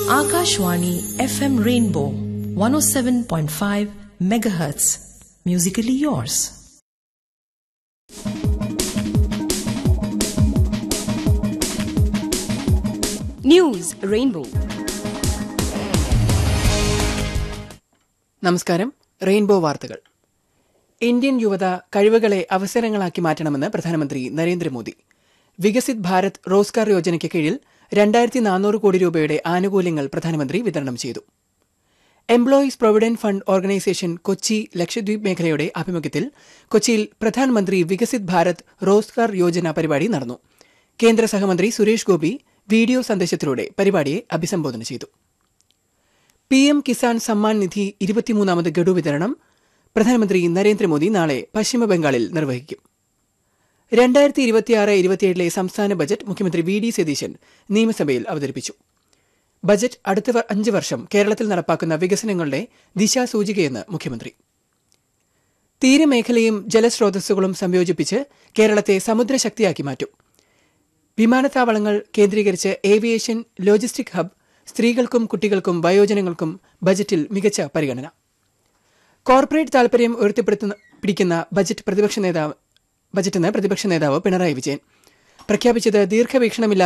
Akashwani FM Rainbow 107.5 megahertz. Musically yours. News rainbow നമസ്കാരം rainbow വാർത്തകൾ Indian യുവത കഴിവുകളെ അവസരങ്ങളാക്കി മാറ്റണമെന്ന് പ്രധാനമന്ത്രി നരേന്ദ്രമോദി വികസിത് ഭാരത് റോസ്ഗാർ യോജനയ്ക്ക് കീഴിൽ രണ്ടായിരത്തി നാനൂറ് കോടി രൂപയുടെ ആനുകൂല്യങ്ങൾ പ്രധാനമന്ത്രി വിതരണം ചെയ്തു employees provident fund organisation Kochi Lakshadweep മേഖലയുടെ ആഭിമുഖ്യത്തിൽ കൊച്ചിയിൽ പ്രധാനമന്ത്രി വികസിത് ഭാരത് റോസ്ഗാർ യോജന പരിപാടി നടന്നു കേന്ദ്ര സഹമന്ത്രി സുരേഷ് ഗോപി വീഡിയോ സന്ദേശത്തിലൂടെ പരിപാടിയെ അഭിസംബോധന ചെയ്തു പി എം കിസാൻ സമ്മാൻ നിധി ഇരുപത്തിമൂന്നാമത് ഗഡു വിതരണം പ്രധാനമന്ത്രി നരേന്ദ്രമോദി നാളെ പശ്ചിമബംഗാളിൽ നിർവഹിക്കും രണ്ടായിരത്തി ഇരുപത്തിയാറ് ഇരുപത്തിയേഴിലെ സംസ്ഥാന ബജറ്റ് മുഖ്യമന്ത്രി വി ഡി സതീശൻ നിയമസഭയിൽ അവതരിപ്പിച്ചു ബജറ്റ് അടുത്ത വ- അഞ്ച് വർഷം കേരളത്തിൽ നടപ്പാക്കുന്ന വികസനങ്ങളുടെ ദിശാസൂചികയെന്ന് മുഖ്യമന്ത്രി തീരമേഖലയും ജലസ്രോതസ്സുകളും സംയോജിപ്പിച്ച് കേരളത്തെ സമുദ്രശക്തിയാക്കി മാറ്റും വിമാനത്താവളങ്ങൾ കേന്ദ്രീകരിച്ച് ഏവിയേഷൻ ലോജിസ്റ്റിക് ഹബ് സ്ത്രീകൾക്കും കുട്ടികൾക്കും വയോജനങ്ങൾക്കും ബജറ്റിൽ മികച്ച പരിഗണന കോർപ്പറേറ്റ് താൽപര്യം ഉയർത്തിപ്പെടുത്തുന്ന പിടിക്കുന്ന ബജറ്റ് പ്രതിപക്ഷ നേതാവ് ബജറ്റെന്ന് പ്രതിപക്ഷ നേതാവ് പിണറായി വിജയൻ പ്രഖ്യാപിച്ചത് ദീർഘവീക്ഷണമില്ല